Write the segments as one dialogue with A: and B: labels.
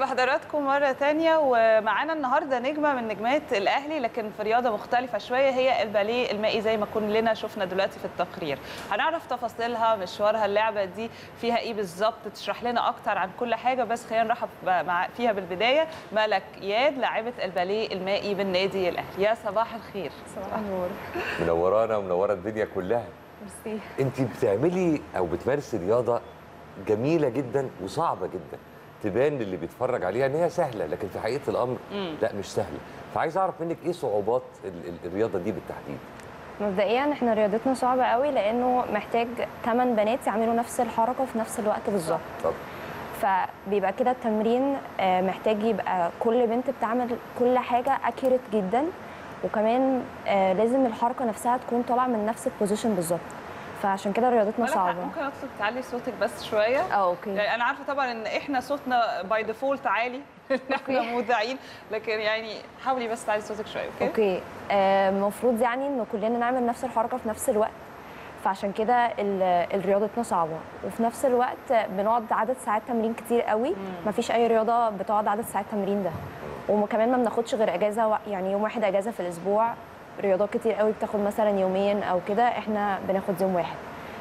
A: بحضراتكم مرة تانية ومعانا النهاردة نجمة من نجمات الأهلي لكن في رياضة مختلفة شوية هي الباليه المائي زي ما كلنا شفنا دلوقتي في التقرير هنعرف تفاصيلها مشوارها اللعبة دي فيها إيه بالظبط تشرح لنا أكتر عن كل حاجة بس خلينا نرحب مع فيها بالبداية ملك إياد لاعبة الباليه المائي بالنادي الأهلي يا صباح الخير
B: صباح النور
C: منورانا ومنوره الدنيا كلها
B: ميرسي
C: انت بتعملي او بتمارسي رياضه جميله جدا وصعبه جدا تبان للي بيتفرج عليها ان هي سهله لكن في حقيقه الامر
A: مم.
C: لا مش سهله فعايز اعرف منك ايه صعوبات ال- ال- الرياضه دي بالتحديد
B: مبدئيا احنا رياضتنا صعبه قوي لانه محتاج 8 بنات يعملوا نفس الحركه في نفس الوقت بالظبط
C: طب
B: فبيبقى كده التمرين آه، محتاج يبقى كل بنت بتعمل كل حاجه اكيوريت جدا وكمان آه، لازم الحركه نفسها تكون طالعه من نفس البوزيشن بالظبط فعشان كده رياضتنا
A: ملك
B: صعبه
A: ممكن أطلب تعلي صوتك بس شوية
B: اه اوكي
A: يعني انا عارفه طبعا ان احنا صوتنا باي ديفولت عالي ان احنا
B: أوكي.
A: مذيعين لكن يعني حاولي بس تعلي صوتك شويه اوكي
B: اوكي آه، المفروض يعني ان كلنا نعمل نفس الحركه في نفس الوقت فعشان كده ال- الرياضتنا صعبه وفي نفس الوقت بنقعد عدد ساعات تمرين كتير قوي مفيش اي رياضه بتقعد عدد ساعات تمرين ده وكمان ما بناخدش غير اجازه وا- يعني يوم واحد اجازه في الاسبوع رياضات كتير قوي بتاخد مثلا يومين او كده احنا بناخد يوم واحد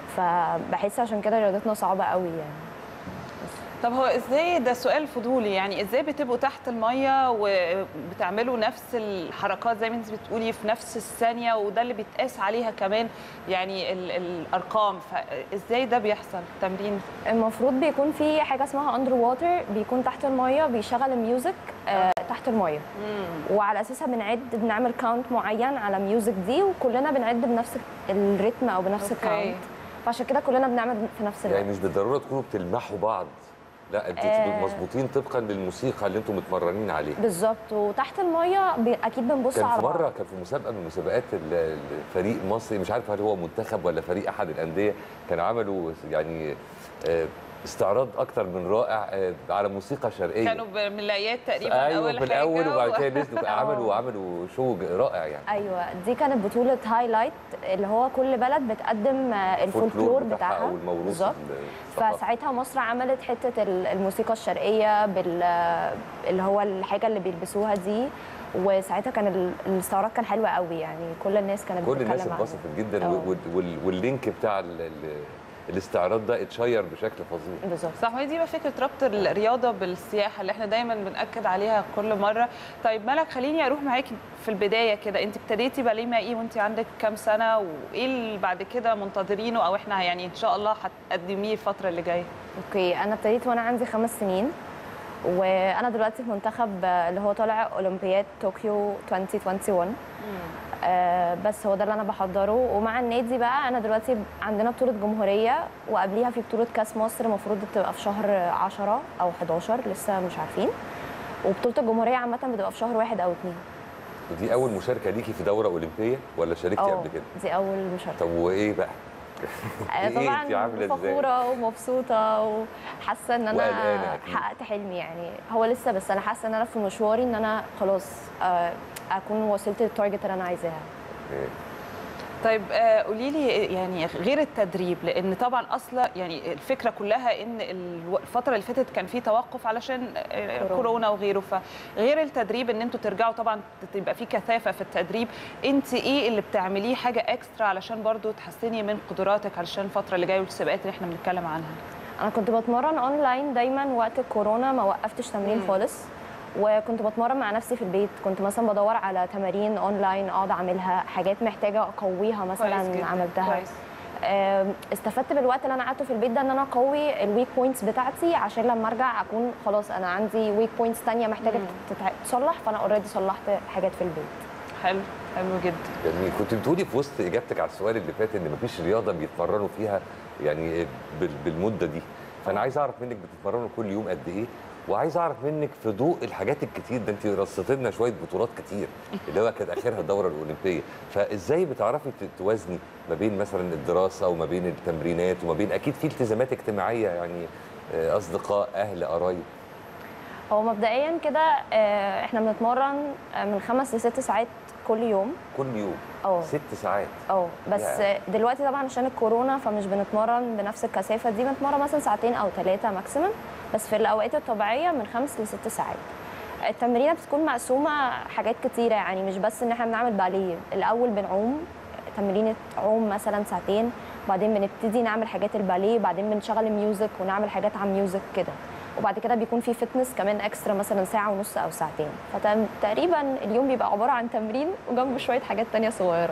B: فبحس عشان كده رياضتنا صعبه قوي يعني
A: طب هو ازاي ده سؤال فضولي يعني ازاي بتبقوا تحت الميه وبتعملوا نفس الحركات زي ما انت بتقولي في نفس الثانيه وده اللي بيتقاس عليها كمان يعني ال الارقام فازاي ده بيحصل تمرين
B: المفروض بيكون في حاجه اسمها اندر ووتر بيكون تحت الميه بيشغل الميوزك آه تحت الميه وعلى اساسها بنعد بنعمل كاونت معين على الميوزك دي وكلنا بنعد بنفس الريتم او بنفس
A: أوكي.
B: الكاونت فعشان كده كلنا بنعمل في نفس الوقت
C: يعني مش بالضروره تكونوا بتلمحوا بعض لا انتوا
B: آه.
C: مظبوطين طبقا للموسيقى اللي انتم متمرنين عليها
B: بالظبط وتحت الميه بي- اكيد بنبص
C: كان
B: على
C: في
B: بعض
C: مره كان في مسابقه من مسابقات ال- الفريق المصري مش عارف هل هو منتخب ولا فريق احد الانديه كانوا عملوا يعني آه، استعراض اكتر من رائع آه، على موسيقى شرقيه
A: كانوا بملايات تقريبا
C: ايوه
A: اول
C: في الاول
A: حاجة
C: وبعد
A: و-
C: كده نزلوا عملوا عملوا شو رائع يعني
B: ايوه دي كانت بطوله هايلايت اللي هو كل بلد بتقدم آه، الفولكلور بتاعها
C: او الموروث
B: بالظبط
C: الثقافي.
B: فساعتها مصر عملت حته ال- الموسيقى الشرقيه بال اللي هو الحاجه اللي بيلبسوها دي وساعتها كان ال- الاستعراض كان حلو قوي يعني كل الناس كانت
C: كل
B: بتتكلم
C: الناس
B: عنه.
C: اتبسطت جدا
B: اه.
C: وال- وال- واللينك بتاع ال- ال- الاستعراض ده اتشير بشكل فظيع
B: بالظبط
A: صح وهي دي بقى فكره ربط الرياضه بالسياحه اللي احنا دايما بناكد عليها كل مره طيب ملك خليني اروح معاكي في البدايه كده انت ابتديتي باليه مائي وانت عندك كام سنه وايه اللي بعد كده منتظرينه او احنا يعني ان شاء الله هتقدميه الفتره اللي جايه
B: اوكي انا ابتديت وانا عندي خمس سنين وانا دلوقتي في منتخب آه، اللي هو طالع اولمبياد طوكيو 2021 آه بس هو ده اللي انا بحضره ومع النادي بقى انا دلوقتي عندنا بطوله جمهوريه وقبليها في بطوله كاس مصر المفروض بتبقى في شهر 10 او 11 لسه مش عارفين وبطوله الجمهوريه عامه بتبقى في شهر واحد او اتنين
C: ودي اول مشاركه ليكي في دوره اولمبيه ولا شاركتي
B: اه
C: قبل كده
B: دي اول مشاركه
C: طب وايه بقى
B: آه،
C: إيه
B: طبعا
C: انتي عاملة إزاي؟
B: فخوره ومبسوطه وحاسه ان انا
C: وقلقانة أكيد.
B: حققت حلمي يعني هو لسه بس انا حاسه ان انا في مشواري ان انا خلاص آه، اكون وصلت للتارجت اللي انا عايزاها
C: إيه؟
A: طيب آه، قولي لي يعني غير التدريب لان طبعا اصلا يعني الفكره كلها ان الو- الفتره اللي فاتت كان في توقف علشان آه،
B: كورونا.
A: كورونا وغيره فغير التدريب ان انتوا ترجعوا طبعا تبقى في كثافه في التدريب انت ايه اللي بتعمليه حاجه اكسترا علشان برضو تحسني من قدراتك علشان الفتره اللي جايه والسباقات اللي احنا بنتكلم عنها
B: انا كنت بتمرن اونلاين دايما وقت الكورونا ما وقفتش تمرين
A: مم.
B: خالص وكنت بتمرن مع نفسي في البيت كنت مثلا بدور على تمارين اونلاين اقعد اعملها حاجات محتاجه اقويها
A: كويس
B: مثلا
A: جداً،
B: عملتها
A: كويس.
B: آم، استفدت بالوقت اللي انا قعدته في البيت ده ان انا اقوي الويك بوينتس بتاعتي عشان لما ارجع اكون خلاص انا عندي ويك بوينتس تانية محتاجه
A: مم.
B: تتع- تتصلح فانا اوريدي صلحت حاجات في البيت
A: حلو حلو جدا
C: جميل كنت بتقولي في وسط اجابتك على السؤال اللي فات ان مفيش رياضه بيتمرنوا فيها يعني بال- بالمده دي فانا عايز اعرف منك بتتمرنوا كل يوم قد ايه وعايز اعرف منك في ضوء الحاجات الكتير ده انت رصيت لنا شويه بطولات كتير اللي هو كانت اخرها الدوره الاولمبيه فازاي بتعرفي ت- توازني ما بين مثلا الدراسه وما بين التمرينات وما بين اكيد في التزامات اجتماعيه يعني آه، اصدقاء اهل قرايب
B: هو مبدئيا كده آه، احنا بنتمرن آه، من خمس لست ساعات كل يوم
C: كل يوم
B: اه
C: ست ساعات
B: اه بس
C: يا.
B: دلوقتي طبعا عشان الكورونا فمش بنتمرن بنفس الكثافه دي بنتمرن مثلا ساعتين او ثلاثه ماكسيمم بس في الاوقات الطبيعيه من خمس لست ساعات التمرينه بتكون مقسومه حاجات كتيره يعني مش بس ان احنا بنعمل باليه الاول بنعوم تمرينه عوم مثلا ساعتين وبعدين بنبتدي نعمل حاجات الباليه بعدين بنشغل ميوزك ونعمل حاجات على ميوزك كده وبعد كده بيكون في فتنس كمان اكسترا مثلا ساعه ونص او ساعتين فتقريبا اليوم بيبقى عباره عن تمرين وجنبه شويه حاجات تانية صغيره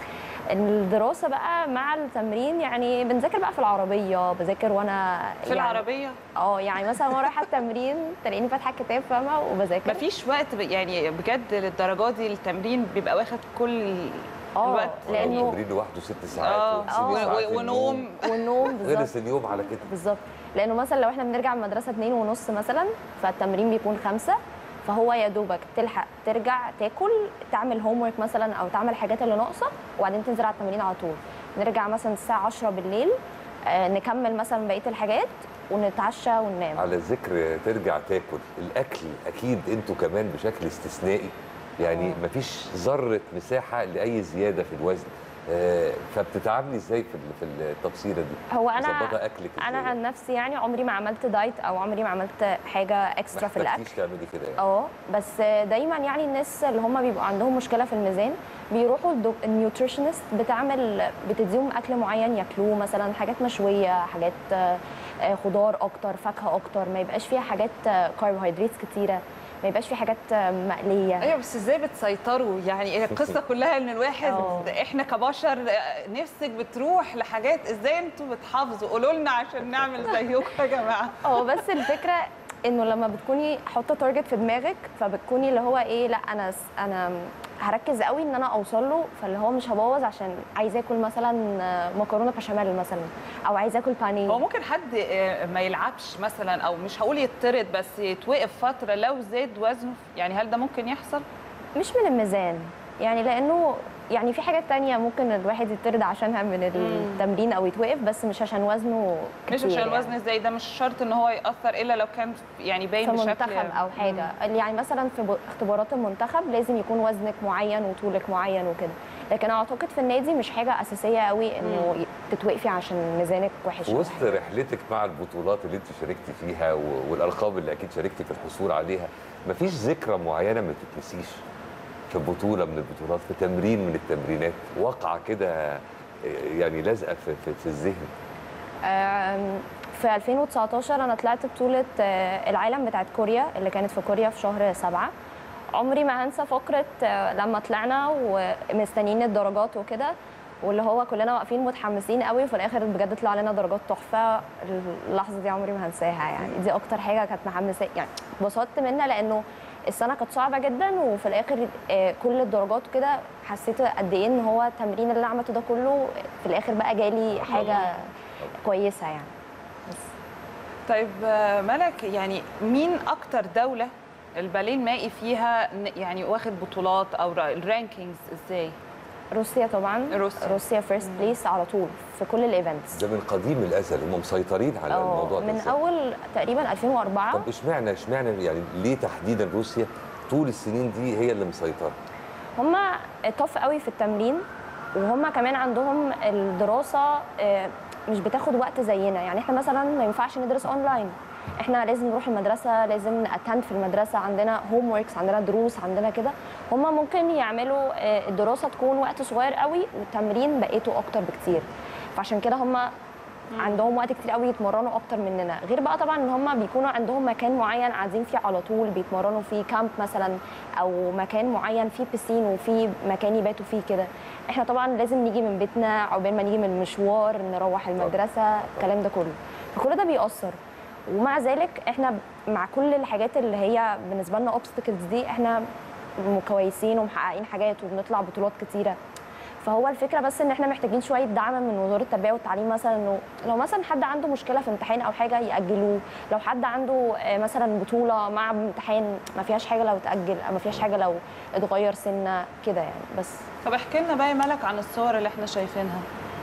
B: الدراسه بقى مع التمرين يعني بنذاكر بقى في العربيه بذاكر وانا
A: في
B: يعني
A: العربيه
B: اه يعني مثلا وانا رايحه التمرين تلاقيني فاتحه الكتاب فاهمه وبذاكر
A: مفيش وقت ب- يعني بجد للدرجات دي التمرين بيبقى واخد كل
B: اه
A: الوقت
B: لانه
C: التمرين لوحده ست ساعات
A: اه
C: وتسيبي
A: و-
C: ساعات
A: و-
C: النوم.
A: ونوم
B: والنوم بالظبط
C: خلص اليوم على كده
B: بالظبط لانه مثلا لو احنا بنرجع من المدرسه اتنين ونص مثلا فالتمرين بيكون خمسة فهو يا دوبك تلحق ترجع تاكل تعمل هوم ورك مثلا او تعمل الحاجات اللي ناقصه وبعدين تنزل على التمرين على طول نرجع مثلا الساعه 10 بالليل آه، نكمل مثلا بقيه الحاجات ونتعشى وننام
C: على ذكر ترجع تاكل الاكل اكيد انتوا كمان بشكل استثنائي يعني
B: آه.
C: مفيش ذره مساحه لاي زياده في الوزن آه، فبتتعاملي ازاي في ال- في التفصيله دي
B: هو انا
C: مظبطه اكلك
B: انا
C: إزاي؟
B: عن نفسي يعني عمري ما عملت دايت او عمري ما عملت حاجه اكسترا في
C: ما
B: الاكل
C: احتجتيش تعملي كده يعني
B: اه بس دايما يعني الناس اللي هم بيبقوا عندهم مشكله في الميزان بيروحوا الدو- النيوتريشنست بتعمل بتديهم اكل معين ياكلوه مثلا حاجات مشويه حاجات آه، آه، خضار اكتر فاكهه اكتر ما يبقاش فيها حاجات كربوهيدرات كتيره ما يبقاش فيه حاجات آه، مقليه
A: ايوه بس ازاي بتسيطروا يعني القصه كلها ان الواحد
B: اه.
A: احنا كبشر آه، نفسك بتروح لحاجات ازاي انتوا بتحافظوا قولوا لنا عشان نعمل زيكم يا جماعه
B: هو بس الفكره انه لما بتكوني حاطه تارجت في دماغك فبتكوني اللي هو ايه لا انا انا هركز قوي ان انا اوصل له فاللي هو مش هبوظ عشان عايزه اكل مثلا آه، مكرونه بشاميل مثلا او عايزه اكل بانيه
A: هو ممكن حد آه، ما يلعبش مثلا او مش هقول يطرد بس يتوقف فتره لو زاد وزنه يعني هل ده ممكن يحصل؟
B: مش من الميزان يعني لانه يعني في حاجات تانية ممكن الواحد يطرد عشانها من التمرين او يتوقف بس مش عشان وزنه
A: مش
B: كتير
A: عشان
B: يعني.
A: الوزن ازاي ده مش شرط ان هو ياثر الا لو كان يعني باين
B: في
A: بشكل
B: منتخب او حاجه يعني مثلا في ب- اختبارات المنتخب لازم يكون وزنك معين وطولك معين وكده لكن اعتقد في النادي مش حاجه اساسيه قوي انه ي- تتوقفي عشان ميزانك وحش
C: في
B: أو
C: وسط
B: حاجة.
C: رحلتك مع البطولات اللي انت شاركتي فيها و- والالقاب اللي اكيد شاركتي في الحصول عليها مفيش ذكرى معينه ما تتنسيش في بطوله من البطولات في تمرين من التمرينات واقعه كده آه، يعني لازقه في, في, في الذهن
B: آم، في 2019 انا طلعت بطوله آه، العالم بتاعت كوريا اللي كانت في كوريا في شهر سبعة عمري ما هنسى فقره آه، لما طلعنا ومستنيين الدرجات وكده واللي هو كلنا واقفين متحمسين قوي وفي الاخر بجد طلع لنا درجات تحفه اللحظه دي عمري ما هنساها يعني دي اكتر حاجه كانت محمسه يعني اتبسطت منها لانه السنه كانت صعبه جدا وفي الاخر آه، كل الدرجات كده حسيت قد ايه ان هو التمرين اللي عملته ده كله في الاخر بقى جالي حاجه كويسه يعني بس
A: طيب آه، ملك يعني مين اكتر دوله الباليه المائي فيها ن- يعني واخد بطولات او را- الرانكينجز ازاي؟
B: روسيا طبعا
A: روسيا.
B: روسيا فيرست بليس على طول في كل الايفنتس
C: ده من قديم الازل هم مسيطرين على
B: اه
C: الموضوع ده
B: من
C: إزاي؟
B: اول تقريبا 2004
C: طب اشمعنى اشمعنى يعني ليه تحديدا روسيا طول السنين دي هي اللي مسيطره
B: هم طف قوي في التمرين وهم كمان عندهم الدراسه آه، مش بتاخد وقت زينا يعني احنا مثلا ما ينفعش ندرس اونلاين احنا لازم نروح المدرسه لازم ناتند في المدرسه عندنا هوم وركس عندنا دروس عندنا كده هم ممكن يعملوا آه، الدراسه تكون وقت صغير قوي والتمرين بقيته اكتر بكتير فعشان كده هم عندهم وقت كتير قوي يتمرنوا اكتر مننا غير بقى طبعا ان هم بيكونوا عندهم مكان معين قاعدين فيه على طول بيتمرنوا فيه كامب مثلا او مكان معين فيه بيسين وفيه مكان يباتوا فيه كده احنا طبعا لازم نيجي من بيتنا عقبال ما نيجي من المشوار نروح المدرسه الكلام ده كله فكل ده بيأثر ومع ذلك احنا مع كل الحاجات اللي هي بالنسبه لنا اوبستكلز دي احنا كويسين ومحققين حاجات وبنطلع بطولات كتيره فهو الفكره بس ان احنا محتاجين شويه دعم من وزاره التربيه والتعليم مثلا انه لو مثلا حد عنده مشكله في امتحان او حاجه ياجلوه لو حد عنده آه، مثلا بطوله مع امتحان ما فيهاش حاجه لو تاجل ما فيهاش حاجه لو اتغير سنه كده يعني بس
A: طب احكي لنا بقى يا ملك عن الصور اللي احنا شايفينها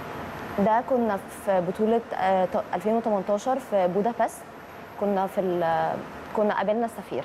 B: ده كنا في بطوله آه، ت- 2018 في بودابست كنا في ال- كنا قابلنا السفير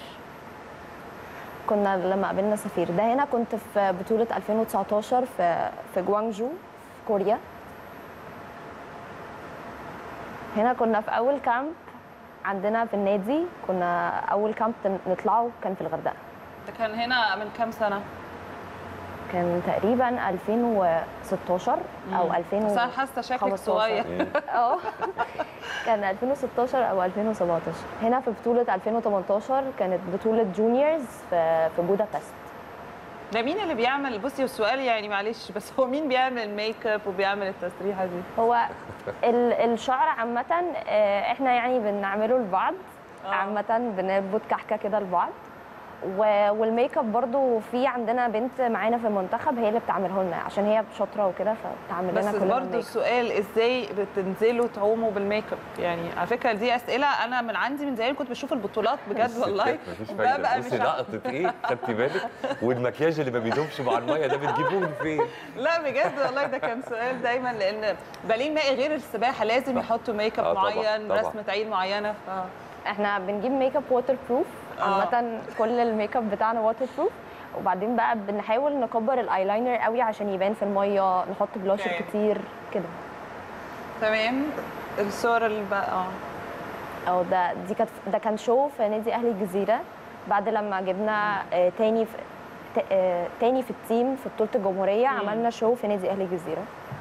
B: كنا لما قابلنا السفير ده هنا كنت في بطوله 2019 في في جوانجو في كوريا هنا كنا في اول كامب عندنا في النادي كنا اول كامب نطلعه كان في الغردقه
A: ده كان هنا من كام سنه
B: كان تقريبا 2016 او
A: بس انا
B: 2000
A: حاسه شكلك
B: 15.
A: صغير
C: مم.
B: اه كان 2016 او 2017 هنا في بطوله 2018 كانت بطوله جونيورز في في بودابست
A: ده مين اللي بيعمل بصي السؤال يعني معلش بس هو مين بيعمل الميك اب وبيعمل التسريحه دي
B: هو ال- الشعر عامة آه، احنا يعني بنعمله لبعض
A: آه.
B: عامة بنربط كحكة كده لبعض و- والميك اب برضو في عندنا بنت معانا في المنتخب هي اللي بتعمله لنا عشان هي شاطرة وكده فبتعمل
A: بس
B: لنا كل
A: برضه
B: الميك اب
A: السؤال ازاي بتنزلوا تعوموا بالميك اب يعني على فكره دي اسئله انا من عندي من زمان كنت بشوف البطولات بجد والله
C: مفيش
A: وببقى
C: فايده
A: مش
C: بصي
A: عارفة.
C: لقطه ايه خدتي بالك والمكياج اللي ما بيدوبش مع الميه ده بتجيبوه من فين
A: لا بجد والله ده كان سؤال دايما لان بالين مائي غير السباحه لازم
C: صح.
A: يحطوا ميك
C: آه
A: اب
C: طبعاً،
A: معين
C: طبعاً.
A: رسمه عين معينه ف
B: احنا بنجيب ميك اب ووتر بروف
A: آه.
B: عامة كل الميك اب بتاعنا ووتر بروف وبعدين بقى بنحاول نكبر الايلاينر قوي عشان يبان في المية نحط بلاشر
A: أوكي.
B: كتير كده
A: تمام الصور اللي بقى اه
B: او ده دي كانت ده كان شو في نادي اهلي الجزيره بعد لما جبنا آه، تاني في ت- آه، تاني في التيم في بطوله الجمهوريه
A: مم.
B: عملنا شو في نادي اهلي الجزيره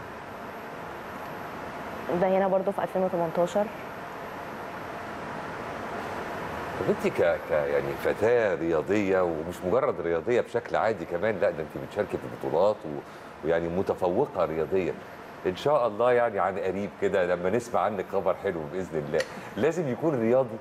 B: ده هنا برضو في 2018
C: طب انت ك... ك يعني فتاه رياضيه ومش مجرد رياضيه بشكل عادي كمان لا ده انت بتشاركي في بطولات و... ويعني متفوقه رياضيا ان شاء الله يعني عن قريب كده لما نسمع عنك خبر حلو باذن الله لازم يكون رياضي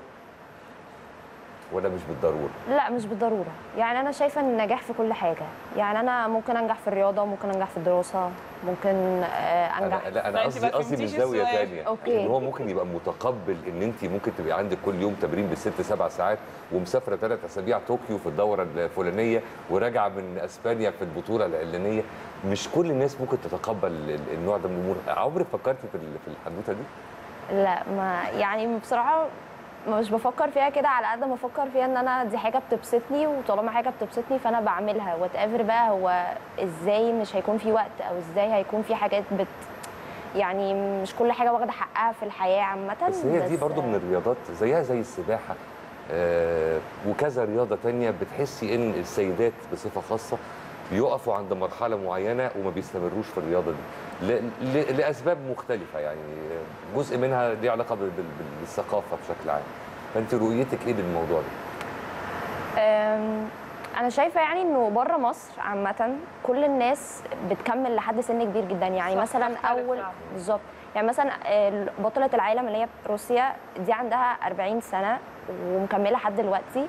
C: ولا مش بالضروره
B: لا مش بالضروره يعني انا شايفه ان النجاح في كل حاجه يعني انا ممكن انجح في الرياضه ممكن انجح في الدراسه ممكن آه، انجح
C: انا لا انا
A: لا، انت
C: قصدي
A: ما
C: قصدي من
A: فهمتيش
C: زاويه
A: السؤال.
C: ثانيه
B: أوكي.
C: ان هو ممكن يبقى متقبل ان انت ممكن تبقى عندك كل يوم تمرين بالست سبع ساعات ومسافره ثلاث اسابيع طوكيو في الدوره الفلانيه وراجعه من اسبانيا في البطوله العلانيه مش كل الناس ممكن تتقبل ال- النوع ده من الامور عمرك فكرتي في ال- في الحدوته دي
B: لا ما يعني بصراحه مش بفكر فيها كده على قد ما بفكر فيها ان انا دي حاجه بتبسطني وطالما حاجه بتبسطني فانا بعملها وات ايفر بقى هو ازاي مش هيكون في وقت او ازاي هيكون في حاجات بت يعني مش كل حاجه واخده حقها في الحياه عامه
C: بس هي دي برضو من الرياضات زيها زي السباحه آه وكذا رياضه تانية بتحسي ان السيدات بصفه خاصه بيقفوا عند مرحله معينه وما بيستمروش في الرياضه دي ل- ل- لاسباب مختلفه يعني جزء منها ليه علاقه بال- بال- بالثقافه بشكل عام فانت رؤيتك ايه للموضوع ده؟
B: أم، انا شايفه يعني انه بره مصر عامه كل الناس بتكمل لحد سن كبير جدا يعني
A: صح،
B: مثلا
A: تختلف
B: اول
A: فعلا.
B: بالظبط يعني مثلا آه، بطله العالم اللي هي روسيا دي عندها 40 سنه ومكمله لحد دلوقتي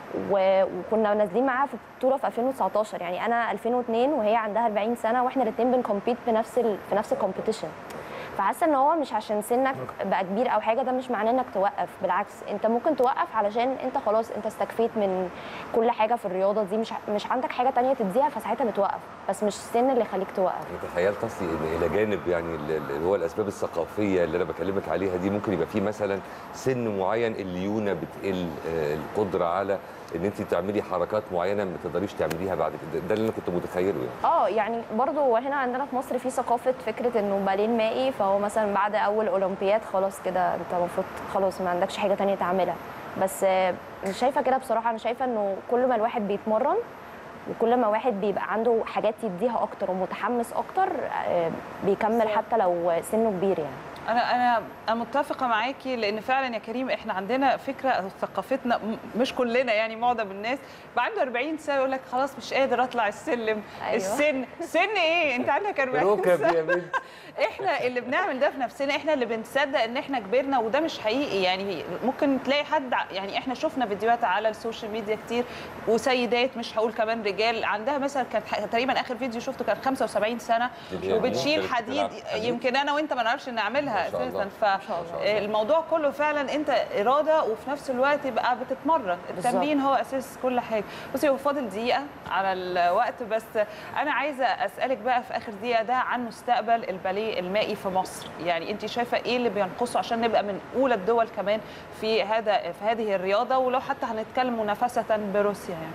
B: و- وكنا نازلين معاها في بطوله في 2019 يعني انا 2002 وهي عندها 40 سنه واحنا الاثنين بنكمبيت بنفس ال... في نفس الكومبيتيشن فحاسه ان هو مش عشان سنك بقى كبير او حاجه ده مش معناه انك توقف بالعكس انت ممكن توقف علشان انت خلاص انت استكفيت من كل حاجه في الرياضه دي مش مش عندك حاجه تانية تديها فساعتها بتوقف بس مش السن اللي يخليك توقف
C: انا تخيلت اصلي ان الى جانب يعني ال- ال- اللي هو الاسباب الثقافيه اللي انا بكلمك عليها دي ممكن يبقى في مثلا سن معين الليونه بتقل آه، القدره على ان انت تعملي حركات معينه ما تقدريش تعمليها بعد كده ده اللي انا كنت متخيله يعني
B: اه يعني برضو هنا عندنا في مصر في ثقافه فكره انه بالين مائي فهو مثلا بعد اول اولمبياد خلاص كده انت المفروض خلاص ما عندكش حاجه تانية تعملها بس آه، مش شايفه كده بصراحه انا شايفه انه كل ما الواحد بيتمرن وكل ما واحد بيبقى عنده حاجات يديها اكتر ومتحمس اكتر آه، بيكمل
A: صح.
B: حتى لو سنه كبير يعني
A: انا انا انا متفقه معاكي لان فعلا يا كريم احنا عندنا فكره أو ثقافتنا م- مش كلنا يعني معظم الناس بقى عنده 40 سنه يقول لك خلاص مش قادر اطلع السلم
B: أيوة.
A: السن سن ايه انت عندك 40
C: ركب
A: سنه
C: يا بنت
A: احنا اللي بنعمل ده في نفسنا احنا اللي بنصدق ان احنا كبرنا وده مش حقيقي يعني ممكن تلاقي حد ع- يعني احنا شفنا فيديوهات على السوشيال ميديا كتير وسيدات مش هقول كمان رجال عندها مثلا كانت ح- تقريبا اخر فيديو شفته كان 75 سنه
C: دي
A: وبتشيل
C: كانت
A: حديد
C: بتلعب حديد.
A: يمكن انا وانت ما نعرفش نعملها
C: ما شاء الله.
A: اساسا
B: شاء الله.
A: فالموضوع كله فعلا انت اراده وفي نفس الوقت يبقى بتتمرن التمرين هو اساس كل حاجه بصي هو فاضل دقيقه على الوقت بس انا عايزه اسالك بقى في اخر دقيقه ده عن مستقبل الباليه المائي في مصر يعني انت شايفه ايه اللي بينقصه عشان نبقى من اولى الدول كمان في هذا في هذه الرياضه ولو حتى هنتكلم منافسه بروسيا يعني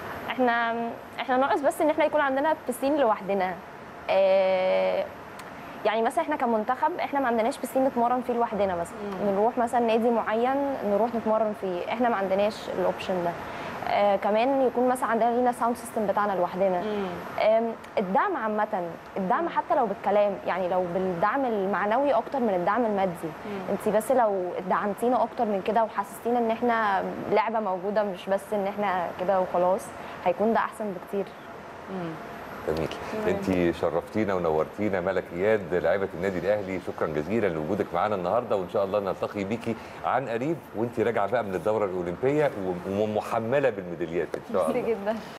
B: احنا احنا ناقص بس ان احنا يكون عندنا بسين لوحدنا آه، يعني مثلا احنا كمنتخب احنا ما عندناش بسين نتمرن فيه لوحدنا مثلا نروح مثلا نادي معين نروح نتمرن فيه احنا ما عندناش الاوبشن ده آه كمان يكون مثلا عندنا لينا ساوند سيستم بتاعنا لوحدنا آم، الدعم عامة الدعم حتى لو بالكلام يعني لو بالدعم المعنوي أكتر من الدعم المادي انت بس لو دعمتينا أكتر من كده وحسستينا إن احنا لعبة موجودة مش بس إن احنا كده وخلاص هيكون ده أحسن بكتير
C: جميل انت شرفتينا ونورتينا ملك اياد لاعبه النادي الاهلي شكرا جزيلا لوجودك معانا النهارده وان شاء الله نلتقي بيكي عن قريب وانت راجعه بقى من الدوره الاولمبيه ومحمله بالميداليات ان شاء الله
B: جدا